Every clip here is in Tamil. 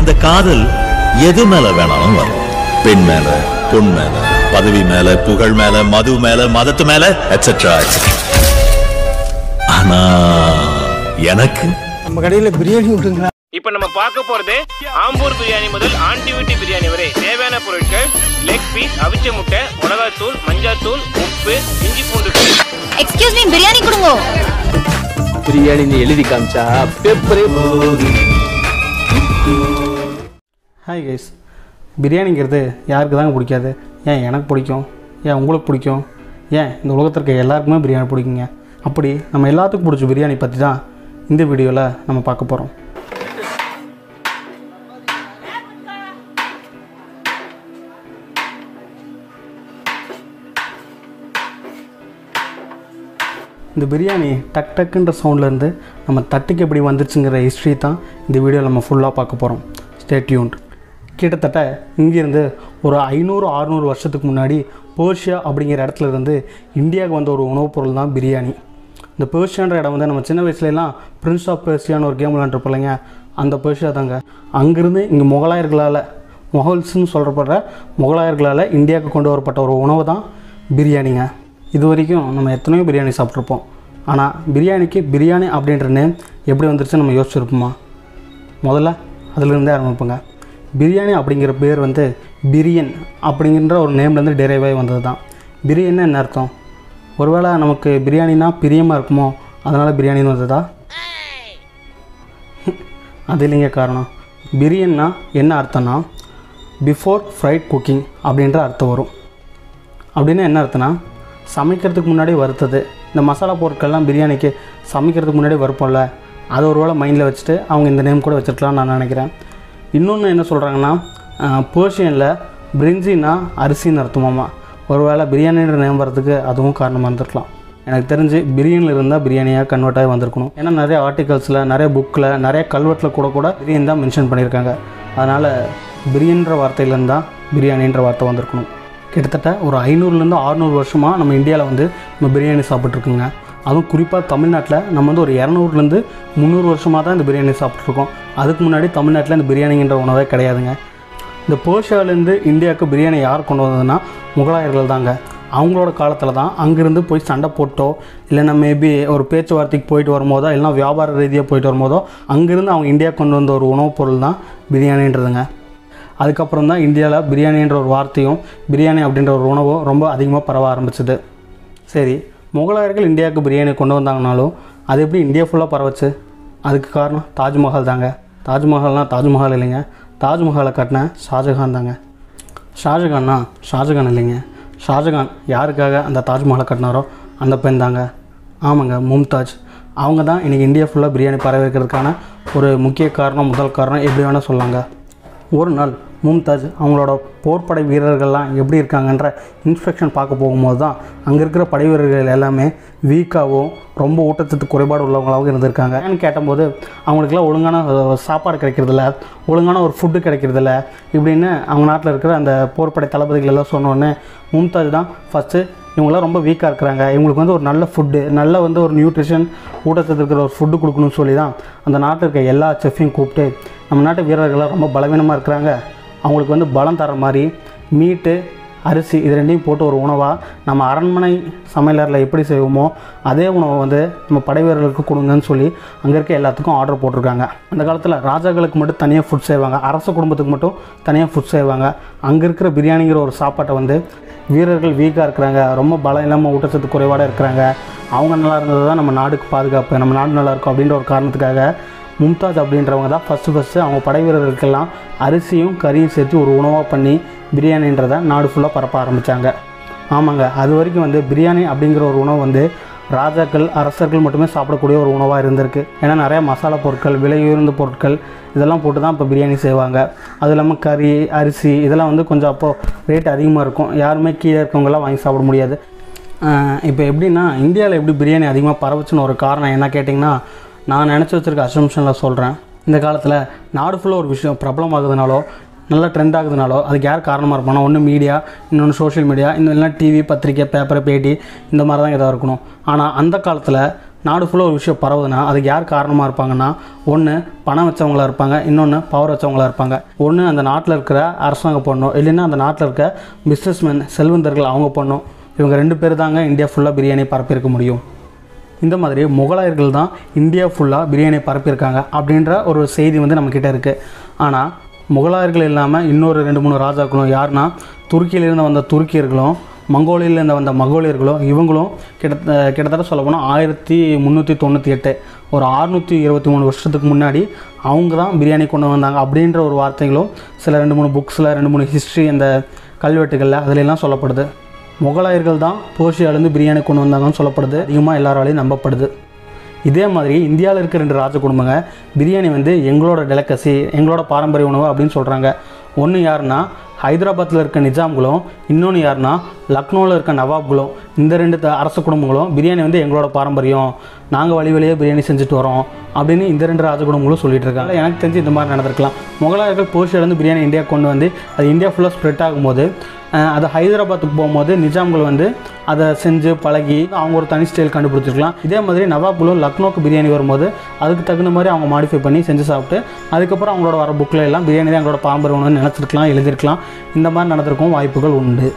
அந்த காதல் எது மேல வேணாலும் வரும் பெண் மேல பொன் மேல பதவி மேல புகழ் மேல மது மேல மதத்து மேல எட்ஸெட்ரா ஆனா எனக்கு நம்ம கடையில் பிரியாணி விடுங்களா இப்போ நம்ம பார்க்க போறது ஆம்பூர் பிரியாணி முதல் ஆண்டி வீட்டு பிரியாணி வரை தேவையான பொருட்கள் லெக் பீஸ் அவிச்ச முட்டை மிளகாத்தூள் மஞ்சாத்தூள் உப்பு இஞ்சி பூண்டு paste. எக்ஸ்கியூஸ் மீ பிரியாணி கொடுங்க பிரியாணின்னு எழுதி காமிச்சா பேப்பரே ஹாய் கைஸ் பிரியாணிங்கிறது யாருக்கு தாங்க பிடிக்காது ஏன் எனக்கு பிடிக்கும் ஏன் உங்களுக்கு பிடிக்கும் ஏன் இந்த உலகத்தில் இருக்க எல்லாருக்குமே பிரியாணி பிடிக்குங்க அப்படி நம்ம எல்லாத்துக்கும் பிடிச்ச பிரியாணி பற்றி தான் இந்த வீடியோவில் நம்ம பார்க்க போகிறோம் இந்த பிரியாணி டக் டக்குன்ற சவுண்ட்லேருந்து நம்ம தட்டுக்கு எப்படி வந்துச்சுங்கிற ஹிஸ்ட்ரி தான் இந்த வீடியோவில் நம்ம ஃபுல்லாக பார்க்க போகிறோம் ஸ்டேட்யூண்ட் கிட்டத்தட்ட இங்கேருந்து ஒரு ஐநூறு அறுநூறு வருஷத்துக்கு முன்னாடி பேர்ஷியா அப்படிங்கிற இடத்துல இருந்து இந்தியாவுக்கு வந்த ஒரு உணவுப் பொருள் தான் பிரியாணி இந்த பேர்ஷியான்ற இடம் வந்து நம்ம சின்ன வயசுலலாம் பிரின்ஸ் ஆஃப் பேர்ஷியான்னு ஒரு கேம் விளாண்டுருப்பில்லைங்க அந்த பேர்ஷியா தாங்க அங்கேருந்து இங்கே முகலாயர்களால் முகல்ஸ்னு சொல்கிறப்படுற முகலாயர்களால் இந்தியாவுக்கு கொண்டு வரப்பட்ட ஒரு உணவு தான் பிரியாணிங்க இது வரைக்கும் நம்ம எத்தனையோ பிரியாணி சாப்பிட்ருப்போம் ஆனால் பிரியாணிக்கு பிரியாணி அப்படின்ற நேம் எப்படி வந்துருச்சு நம்ம யோசிச்சிருப்போமா முதல்ல அதிலிருந்தே ஆரம்பிப்போங்க பிரியாணி அப்படிங்கிற பேர் வந்து பிரியன் அப்படிங்கிற ஒரு நேம்லேருந்து டெரைவ் ஆகி வந்தது தான் பிரியன்னு என்ன அர்த்தம் ஒருவேளை நமக்கு பிரியாணினா பிரியமாக இருக்குமோ அதனால் பிரியாணின்னு வந்ததா அது இல்லைங்க காரணம் பிரியன்னா என்ன அர்த்தம்னா பிஃபோர் ஃப்ரைட் குக்கிங் அப்படின்ற அர்த்தம் வரும் அப்படின்னா என்ன அர்த்தம்னா சமைக்கிறதுக்கு முன்னாடி வறுத்தது இந்த மசாலா பொருட்கள்லாம் பிரியாணிக்கு சமைக்கிறதுக்கு முன்னாடி வறுப்போம்ல அதை ஒரு வேளை மைண்டில் வச்சுட்டு அவங்க இந்த நேம் கூட வச்சுருக்கலாம்னு நான் நினைக்கிறேன் இன்னொன்று என்ன சொல்கிறாங்கன்னா பேர்ஷியனில் பிரிஞ்சினா அரிசின்னு அர்த்தமாமா ஒருவேளை பிரியாணின்ற நேம் வரதுக்கு அதுவும் காரணமாக இருந்திருக்கலாம் எனக்கு தெரிஞ்சு பிரியாணியில் இருந்தால் பிரியாணியாக கன்வெர்ட் ஆகி வந்திருக்கணும் ஏன்னா நிறைய ஆர்டிகல்ஸில் நிறைய புக்கில் நிறைய கல்வெட்டில் கூட கூட பிரியாணி தான் மென்ஷன் பண்ணியிருக்காங்க அதனால் பிரியன்ற வார்த்தையிலேருந்து தான் பிரியாணின்ற வார்த்தை வந்திருக்கணும் கிட்டத்தட்ட ஒரு ஐநூறுலேருந்து ஆறுநூறு வருஷமாக நம்ம இந்தியாவில் வந்து நம்ம பிரியாணி சாப்பிட்ருக்குங்க அதுவும் குறிப்பாக தமிழ்நாட்டில் நம்ம வந்து ஒரு இரநூறுலேருந்து முந்நூறு வருஷமாக தான் இந்த பிரியாணி சாப்பிட்ருக்கோம் அதுக்கு முன்னாடி தமிழ்நாட்டில் இந்த பிரியாணிங்கிற உணவே கிடையாதுங்க இந்த பேர்ஷியாவிலேருந்து இந்தியாவுக்கு பிரியாணி யார் கொண்டு வந்ததுன்னா முகலாயர்கள் தாங்க அவங்களோட காலத்தில் தான் அங்கேருந்து போய் சண்டை போட்டோ இல்லைன்னா மேபி ஒரு பேச்சுவார்த்தைக்கு போயிட்டு வரும்போதோ இல்லைனா வியாபார ரீதியாக போயிட்டு வரும்போதோ அங்கேருந்து அவங்க இந்தியா கொண்டு வந்த ஒரு உணவுப் பொருள் தான் பிரியாணின்றதுங்க அதுக்கப்புறம் தான் இந்தியாவில் பிரியாணின்ற ஒரு வார்த்தையும் பிரியாணி அப்படின்ற ஒரு உணவும் ரொம்ப அதிகமாக பரவ ஆரம்பிச்சது சரி முகலாயர்கள் இந்தியாவுக்கு பிரியாணி கொண்டு வந்தாங்கனாலும் அது எப்படி இந்தியா ஃபுல்லாக பரவச்சு அதுக்கு காரணம் தாஜ்மஹால் தாங்க தாஜ்மஹால்னால் தாஜ்மஹால் இல்லைங்க தாஜ்மஹாலை கட்டின ஷாஜகான் தாங்க ஷாஜகான்னா ஷாஜகான் இல்லைங்க ஷாஜகான் யாருக்காக அந்த தாஜ்மஹாலை கட்டினாரோ அந்த பெண் தாங்க ஆமாங்க மும்தாஜ் அவங்க தான் இன்றைக்கி இந்தியா ஃபுல்லாக பிரியாணி பரவ வைக்கிறதுக்கான ஒரு முக்கிய காரணம் முதல் காரணம் எப்படி வேணால் சொல்லாங்க ஒரு நாள் மும்தாஜ் அவங்களோட போர்ப்படை வீரர்கள்லாம் எப்படி இருக்காங்கன்ற இன்ஸ்பெக்ஷன் பார்க்க போகும்போது தான் அங்கே இருக்கிற படை வீரர்கள் எல்லாமே வீக்காகவும் ரொம்ப ஊட்டச்சத்து குறைபாடு உள்ளவங்களாகவும் இருந்திருக்காங்க ஏன்னு கேட்டபோது அவங்களுக்குலாம் ஒழுங்கான அஹ், சாப்பாடு கிடைக்கிறதில்ல ஒழுங்கான ஒரு ஃபுட்டு கிடைக்கிறதில்ல இப்படின்னு அவங்க நாட்டில் இருக்கிற அந்த போர்ப்படை தளபதிகள் எல்லாம் சொன்னோடனே மும்தாஜ் தான் ஃபஸ்ட்டு இவங்களாம் ரொம்ப வீக்காக இருக்கிறாங்க இவங்களுக்கு வந்து ஒரு நல்ல ஃபுட்டு நல்ல வந்து ஒரு நியூட்ரிஷன் ஊட்டச்சத்து இருக்கிற ஒரு ஃபுட்டு கொடுக்கணும்னு சொல்லி தான் அந்த நாட்டில் இருக்க எல்லா செஃப்பையும் கூப்பிட்டு நம்ம நாட்டு வீரர்கள்லாம் ரொம்ப பலவீனமாக இருக்கிறாங்க அவங்களுக்கு வந்து பலம் தர மாதிரி மீட்டு அரிசி இது ரெண்டையும் போட்டு ஒரு உணவாக நம்ம அரண்மனை சமையலரில் எப்படி செய்வோமோ அதே உணவை வந்து நம்ம படை வீரர்களுக்கு கொடுங்கன்னு சொல்லி அங்கே இருக்க எல்லாத்துக்கும் ஆர்டர் போட்டிருக்காங்க அந்த காலத்தில் ராஜாக்களுக்கு மட்டும் தனியாக ஃபுட் செய்வாங்க அரச குடும்பத்துக்கு மட்டும் தனியாக ஃபுட் செய்வாங்க அங்கே இருக்கிற பிரியாணிங்கிற ஒரு சாப்பாட்டை வந்து வீரர்கள் வீக்காக இருக்கிறாங்க ரொம்ப பலம் இல்லாமல் ஊட்டச்சத்து குறைபாடாக இருக்கிறாங்க அவங்க நல்லா இருந்தது தான் நம்ம நாடுக்கு பாதுகாப்பு நம்ம நாடு நல்லா இருக்கும் அப்படின்ற ஒரு காரணத்துக்காக மும்தாஜ் அப்படின்றவங்க தான் ஃபஸ்ட்டு ஃபஸ்ட்டு அவங்க படை வீரர்களுக்கெல்லாம் அரிசியும் கறியும் சேர்த்து ஒரு உணவாக பண்ணி பிரியாணின்றதை நாடு ஃபுல்லாக பரப்ப ஆரம்பித்தாங்க ஆமாங்க அது வரைக்கும் வந்து பிரியாணி அப்படிங்கிற ஒரு உணவு வந்து ராஜாக்கள் அரசர்கள் மட்டுமே சாப்பிடக்கூடிய ஒரு உணவாக இருந்திருக்கு ஏன்னா நிறைய மசாலா பொருட்கள் விலை உயர்ந்த பொருட்கள் இதெல்லாம் போட்டு தான் இப்போ பிரியாணி செய்வாங்க அது இல்லாமல் கறி அரிசி இதெல்லாம் வந்து கொஞ்சம் அப்போது ரேட் அதிகமாக இருக்கும் யாருமே கீழே இருக்கவங்களாம் வாங்கி சாப்பிட முடியாது இப்போ எப்படின்னா இந்தியாவில் எப்படி பிரியாணி அதிகமாக பரவுச்சுன்னு ஒரு காரணம் என்ன கேட்டிங்கன்னா நான் நினச்சி வச்சுருக்க அசம்ஷனில் சொல்கிறேன் இந்த காலத்தில் நாடு ஃபுல்லாக ஒரு விஷயம் பிரபலமாகுதுனாலோ நல்லா ட்ரெண்ட் ஆகுதுனாலோ அதுக்கு யார் காரணமாக இருப்பானா ஒன்று மீடியா இன்னொன்று சோஷியல் மீடியா இன்னும் இல்லைனா டிவி பத்திரிக்கை பேப்பர் பேட்டி இந்த மாதிரி தான் இதாக இருக்கணும் ஆனால் அந்த காலத்தில் நாடு ஃபுல்லாக ஒரு விஷயம் பரவுதுன்னா அதுக்கு யார் காரணமாக இருப்பாங்கன்னா ஒன்று பணம் வச்சவங்களா இருப்பாங்க இன்னொன்று பவர் வச்சவங்களா இருப்பாங்க ஒன்று அந்த நாட்டில் இருக்கிற அரசாங்கம் பண்ணும் இல்லைன்னா அந்த நாட்டில் இருக்க பிஸ்னஸ்மேன் செல்வந்தர்கள் அவங்க பண்ணும் இவங்க ரெண்டு பேர் தாங்க இந்தியா ஃபுல்லாக பிரியாணி பரப்பியிருக்க முடியும் இந்த மாதிரி முகலாயர்கள் தான் இந்தியா ஃபுல்லாக பிரியாணி பரப்பியிருக்காங்க அப்படின்ற ஒரு செய்தி வந்து நம்மக்கிட்ட இருக்குது ஆனால் முகலாயர்கள் இல்லாமல் இன்னொரு ரெண்டு மூணு ராஜாக்களும் யாருன்னா துருக்கியிலிருந்து வந்த துருக்கியர்களும் மங்கோலியிலேருந்து வந்த மங்கோலியர்களும் இவங்களும் கிட்ட கிட்டத்தட்ட சொல்ல போனால் ஆயிரத்தி முந்நூற்றி தொண்ணூற்றி எட்டு ஒரு அறுநூற்றி இருபத்தி மூணு வருஷத்துக்கு முன்னாடி அவங்க தான் பிரியாணி கொண்டு வந்தாங்க அப்படின்ற ஒரு வார்த்தைகளும் சில ரெண்டு மூணு புக்ஸில் ரெண்டு மூணு ஹிஸ்ட்ரி அந்த கல்வெட்டுகளில் அதுல எல்லாம் சொல்லப்படுது முகலாயர்கள் தான் போர்ஷியாலேருந்து பிரியாணி கொண்டு வந்தாங்கன்னு சொல்லப்படுது அதிகமாக எல்லாராலையும் நம்பப்படுது இதே மாதிரி இந்தியாவில் இருக்க ரெண்டு ராஜ குடும்பங்க பிரியாணி வந்து எங்களோட டெலக்கசி எங்களோட பாரம்பரிய உணவு அப்படின்னு சொல்கிறாங்க ஒன்று யாருன்னா ஹைதராபாத்தில் இருக்க நிஜாம்களும் இன்னொன்று யாருன்னா லக்னோவில் இருக்க நவாப்களும் இந்த ரெண்டு த- அரச குடும்பங்களும் பிரியாணி வந்து எங்களோட பாரம்பரியம் நாங்கள் வழி வழியே பிரியாணி செஞ்சுட்டு வரோம் அப்படின்னு இந்த ரெண்டு ராஜ குடும்பங்களும் சொல்லிட்டு இருக்காங்க எனக்கு தெரிஞ்சு இந்த மாதிரி நடந்திருக்கலாம் முகலாயர்கள் போர்ஷியாலேருந்து பிரியாணி இந்தியா கொண்டு வந்து அது இந்தியா ஃபுல்லாக ஸ்ப்ரெட் ஆகும்போது அஹ், அது ஹைதராபாத்துக்கு போகும்போது நிஜாம்கள் வந்து அதை செஞ்சு பழகி அவங்க ஒரு தனி ஸ்டைல் கண்டுபிடிச்சிருக்கலாம் இதே மாதிரி நவாப்களும் லக்னோக்கு பிரியாணி வரும்போது அதுக்கு தகுந்த மாதிரி அவங்க மாடிஃபை பண்ணி செஞ்சு சாப்பிட்டு அதுக்கப்புறம் அவங்களோட வர புக்கில் எல்லாம் பிரியாணி தான் எங்களோட பாரம்பரிய உணவுன்னு நினச்சிருக்கலாம் எழுதியிருக்கலாம் இந்த மாதிரி நடந்திருக்கும் வாய்ப்புகள் உண்டு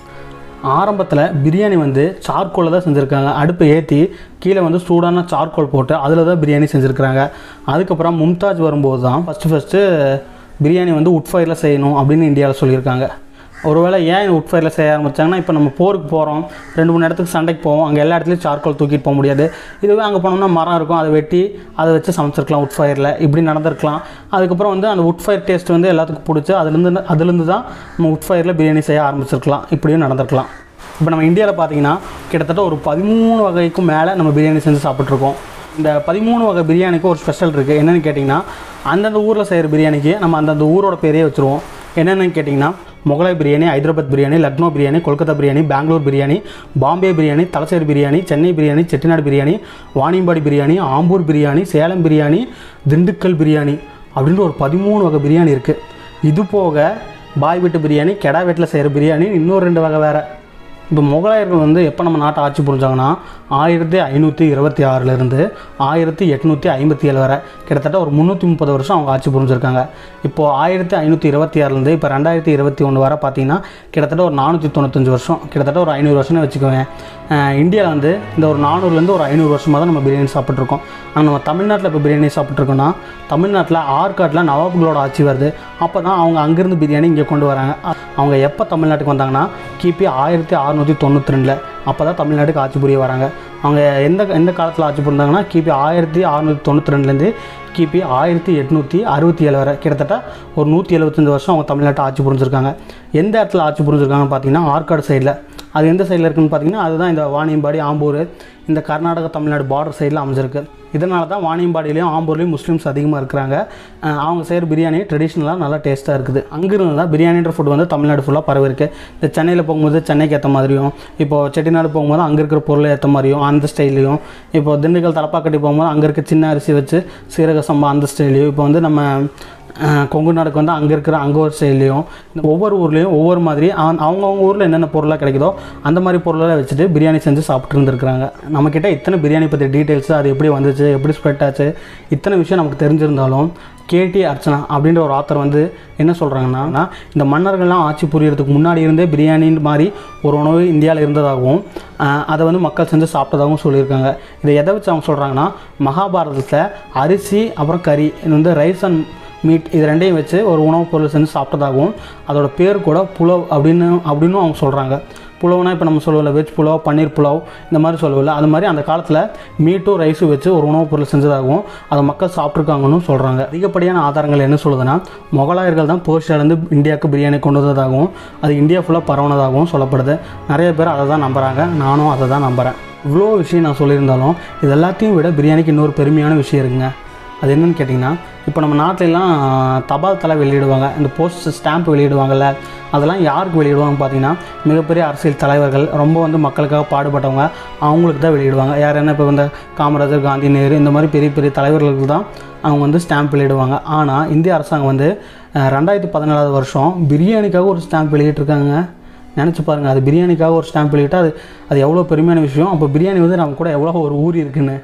ஆரம்பத்தில் பிரியாணி வந்து சார்கோலில் தான் செஞ்சுருக்காங்க அடுப்பை ஏற்றி கீழே வந்து சூடான சார்கோல் போட்டு அதில் தான் பிரியாணி செஞ்சுருக்காங்க அதுக்கப்புறம் மும்தாஜ் வரும்போது தான் ஃபஸ்ட்டு ஃபஸ்ட்டு பிரியாணி வந்து உட் ஃபயரில் செய்யணும் அப்படின்னு இந்தியாவில் சொல்லியிருக்காங்க ஒருவேளை ஏன் உட் ஃபயரில் செய்ய ஆரம்பிச்சாங்கன்னா இப்போ நம்ம போருக்கு போகிறோம் ரெண்டு மூணு இடத்துக்கு சண்டைக்கு போவோம் அங்கே எல்லா இடத்துலையும் சார்கோல் தூக்கிட்டு போக முடியாது இதுவே அங்கே போனோம்னா மரம் இருக்கும் அதை வெட்டி அதை வச்சு சமைச்சிருக்கலாம் உட் ஃபயரில் இப்படி நடந்திருக்கலாம் அதுக்கப்புறம் வந்து அந்த உட் ஃபயர் டேஸ்ட் வந்து எல்லாத்துக்கும் பிடிச்சி அதுலேருந்து அதுலேருந்து தான் நம்ம உட் ஃபயரில் பிரியாணி செய்ய ஆரம்பிச்சிருக்கலாம் இப்படியும் நடந்திருக்கலாம் இப்போ நம்ம இந்தியாவில் பார்த்தீங்கன்னா கிட்டத்தட்ட ஒரு பதிமூணு வகைக்கும் மேலே நம்ம பிரியாணி செஞ்சு சாப்பிட்ருக்கோம் இந்த பதிமூணு வகை பிரியாணிக்கு ஒரு ஸ்பெஷல் இருக்குது என்னென்னு கேட்டிங்கன்னா அந்தந்த ஊரில் செய்கிற பிரியாணிக்கு நம்ம அந்தந்த ஊரோட பேரே வச்சுருவோம் என்னென்னு கேட்டிங்கன்னா முகலாய் பிரியாணி ஹைதராபாத் பிரியாணி லக்னோ பிரியாணி கொல்கத்தா பிரியாணி பெங்களூர் பிரியாணி பாம்பே பிரியாணி தலசேரி பிரியாணி சென்னை பிரியாணி செட்டிநாடு பிரியாணி வாணியம்பாடி பிரியாணி ஆம்பூர் பிரியாணி சேலம் பிரியாணி திண்டுக்கல் பிரியாணி அப்படின்ற ஒரு பதிமூணு வகை பிரியாணி இருக்குது இது போக பாய் வீட்டு பிரியாணி கெடா வீட்டில் செய்கிற பிரியாணி இன்னொரு ரெண்டு வகை வேறு இப்போ முகலாயர்கள் வந்து எப்போ நம்ம நாட்டை ஆட்சி புரிஞ்சாங்கன்னா ஆயிரத்தி ஐநூற்றி இருபத்தி ஆறுலேருந்து ஆயிரத்தி எட்நூற்றி ஐம்பத்தி ஏழு வரை கிட்டத்தட்ட ஒரு முந்நூற்றி முப்பது வருஷம் அவங்க ஆட்சி புரிஞ்சிருக்காங்க இப்போது ஆயிரத்தி ஐநூற்றி இருபத்தி ஆறுலேருந்து இப்போ ரெண்டாயிரத்தி இருபத்தி ஒன்று வரை பார்த்தீங்கன்னா கிட்டத்தட்ட ஒரு நானூற்றி தொண்ணூத்தஞ்சு வருஷம் கிட்டத்தட்ட ஒரு ஐநூறு வருஷம்னு வச்சுக்கோங்க இந்தியாவில் வந்து இந்த ஒரு நானூறுலேருந்து ஒரு ஐநூறு வருஷமாக தான் நம்ம பிரியாணி சாப்பிட்ருக்கோம் ஆனால் நம்ம தமிழ்நாட்டில் இப்போ பிரியாணி சாப்பிட்ருக்கோம்னா தமிழ்நாட்டில் ஆற்காட்டில் நவாபுகளோட ஆட்சி வருது அப்போ தான் அவங்க அங்கேருந்து பிரியாணி இங்கே கொண்டு வராங்க அ- அவங்க எப்போ தமிழ்நாட்டுக்கு வந்தாங்கன்னா கிபி ஆயிரத்தி அறநூற்றி தொண்ணூற்றி ரெண்டில் அப்போ தான் தமிழ்நாட்டுக்கு ஆட்சி புரிய வராங்க அவங்க எந்த எந்த காலத்தில் ஆட்சி புரிந்தாங்கன்னா கிபி ஆயிரத்தி அறநூற்றி தொண்ணூற்றி ரெண்டுலேருந்து கிபி ஆயிரத்தி எட்நூற்றி அறுபத்தி ஏழு வரை கிட்டத்தட்ட ஒரு நூற்றி எழுபத்தஞ்சு வருஷம் அவங்க தமிழ்நாட்டை ஆட்சி புரிஞ்சிருக்காங்க எந்த இடத்துல ஆட்சி புரிஞ்சிருக்காங்கன்னு பார்த்தீங்கன்னா ஆற்காடு சைடில் அது எந்த சைடில் இருக்குன்னு பார்த்தீங்கன்னா அதுதான் இந்த வாணியம்பாடி ஆம்பூர் இந்த கர்நாடகா தமிழ்நாடு பார்டர் சைடில் அமைஞ்சிருக்கு இதனால தான் வாணியம்பாடியிலையும் ஆம்பூர்லேயும் முஸ்லீம்ஸ் அதிகமாக இருக்கிறாங்க அஹ் அவங்க செய்கிற பிரியாணி ட்ரெடிஷ்னலாக நல்லா டேஸ்ட்டாக இருக்குது அங்கிருந்து தான் பிரியாணின்ற ஃபுட் வந்து தமிழ்நாடு ஃபுல்லாக பரவி இருக்கு இந்த சென்னையில் போகும்போது சென்னைக்கு ஏற்ற மாதிரியும் இப்போ செட்டிநாடு போகும்போது அங்கே இருக்கிற பொருளை ஏற்ற மாதிரியும் அந்த ஸ்டைல்லையும் இப்போ திண்டுக்கல் தலப்பாக்கட்டி போகும்போது அங்கே இருக்க சின்ன அரிசி வச்சு சீரக சம்பா அந்த ஸ்டைலையும் இப்போ வந்து நம்ம அஹ் கொங்கு நாடுக்கு வந்து அங்கே இருக்கிற அங்கே ஒரு ஸ்டைல்லையும் இந்த ஒவ்வொரு ஊர்லேயும் ஒவ்வொரு மாதிரி அவன் அவங்கவுங்க ஊரில் என்னென்ன பொருளாக கிடைக்குதோ அந்த மாதிரி பொருளெல்லாம் வச்சுட்டு பிரியாணி செஞ்சு சாப்பிட்டு இருந்திருக்கிறாங்க நம்மக்கிட்ட இத்தனை பிரியாணி பற்றி டீட்டெயில்ஸ் அது எப்படி வந்துச்சு எப்படி ஸ்ப்ரெட் ஆச்சு இத்தனை விஷயம் நமக்கு தெரிஞ்சிருந்தாலும் கேடி அர்ச்சனா அப்படின்ற ஒரு ஆத்தர் வந்து என்ன சொல்கிறாங்கன்னா இந்த மன்னர்கள்லாம் ஆட்சி புரியறதுக்கு முன்னாடி இருந்தே பிரியாணின்ற மாதிரி ஒரு உணவு இந்தியாவில் இருந்ததாகவும் ஆஹ் அதை வந்து மக்கள் செஞ்சு சாப்பிட்டதாகவும் சொல்லியிருக்காங்க இதை எதை வச்சு அவங்க சொல்கிறாங்கன்னா மகாபாரதத்தில் அரிசி அப்புறம் கறி இது வந்து ரைஸ் அண்ட் மீட் இது ரெண்டையும் வச்சு ஒரு உணவுப் பொருள் செஞ்சு சாப்பிட்டதாகவும் அதோட பேர் கூட புலவ் அப்படின்னு அப்படின்னு அவங்க சொல்கிறாங்க புலவுனா இப்போ நம்ம சொல்லுவோம்ல வெஜ் புலாவ் பன்னீர் புலாவ் இந்த மாதிரி சொல்லுவோம்ல அது மாதிரி அந்த காலத்தில் மீட்டும் ரைஸும் வச்சு ஒரு உணவுப் பொருள் செஞ்சதாகவும் அதை மக்கள் சாப்பிட்ருக்காங்கன்னு சொல்கிறாங்க அதிகப்படியான ஆதாரங்கள் என்ன சொல்லுதுன்னா முகலாயர்கள் தான் போர்ஷியாலேருந்து இந்தியாவுக்கு பிரியாணி கொண்டு வந்ததாகவும் அது இந்தியா ஃபுல்லாக பரவுனதாகவும் சொல்லப்படுது நிறைய பேர் அதை தான் நம்புகிறாங்க நானும் அதை தான் நம்புகிறேன் இவ்வளோ விஷயம் நான் சொல்லியிருந்தாலும் இது எல்லாத்தையும் விட பிரியாணிக்கு இன்னொரு பெருமையான விஷயம் இருக்குங்க அது என்னன்னு கேட்டிங்கன்னா இப்போ நம்ம நாட்டிலலாம் தபால் தலை வெளியிடுவாங்க இந்த போஸ்ட் ஸ்டாம்ப் வெளியிடுவாங்கல்ல அதெல்லாம் யாருக்கு வெளியிடுவாங்க பார்த்தீங்கன்னா மிகப்பெரிய அரசியல் தலைவர்கள் ரொம்ப வந்து மக்களுக்காக பாடுபட்டவங்க அவங்களுக்கு தான் வெளியிடுவாங்க யார் என்ன இப்போ இந்த காமராஜர் காந்தி நேரு இந்த மாதிரி பெரிய பெரிய தலைவர்களுக்கு தான் அவங்க வந்து ஸ்டாம்ப் வெளியிடுவாங்க ஆனால் இந்திய அரசாங்கம் வந்து அஹ், ரெண்டாயிரத்தி பதினேழாவது வருஷம் பிரியாணிக்காக ஒரு ஸ்டாம்ப் வெளியிட்டிருக்காங்க நினச்சி பாருங்கள் அது பிரியாணிக்காக ஒரு ஸ்டாம்ப் வெளியிட்டால் அது அது எவ்வளோ பெருமையான விஷயம் அப்போ பிரியாணி வந்து நம்ம கூட எவ்வளோ ஒரு ஊறி இருக்குன்னு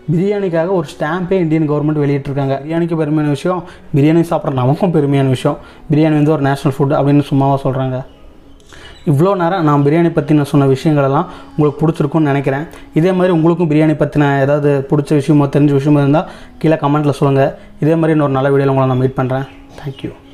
பிரியாணிக்காக ஒரு ஸ்டாம்பே இந்தியன் கவர்மெண்ட் வெளியிட்டிருக்காங்க பிரியாணிக்கு பெருமையான விஷயம் பிரியாணி சாப்பிட்ற நமக்கும் பெருமையான விஷயம் பிரியாணி வந்து ஒரு நேஷ்னல் ஃபுட் அப்படின்னு சும்மாவாக சொல்கிறாங்க இவ்வளோ நேரம் நான் பிரியாணி பற்றி நான் சொன்ன விஷயங்களெல்லாம் உங்களுக்கு பிடிச்சிருக்கும்னு நினைக்கிறேன் இதே மாதிரி உங்களுக்கும் பிரியாணி பற்றின ஏதாவது பிடிச்ச விஷயமோ தெரிஞ்ச விஷயமோ இருந்தால் கீழே கமெண்ட்டில் சொல்லுங்கள் இதே மாதிரி இன்னொரு நல்ல வீடியோவில் உங்களை நான் மீட் பண்ணுறேன் தேங்க்யூ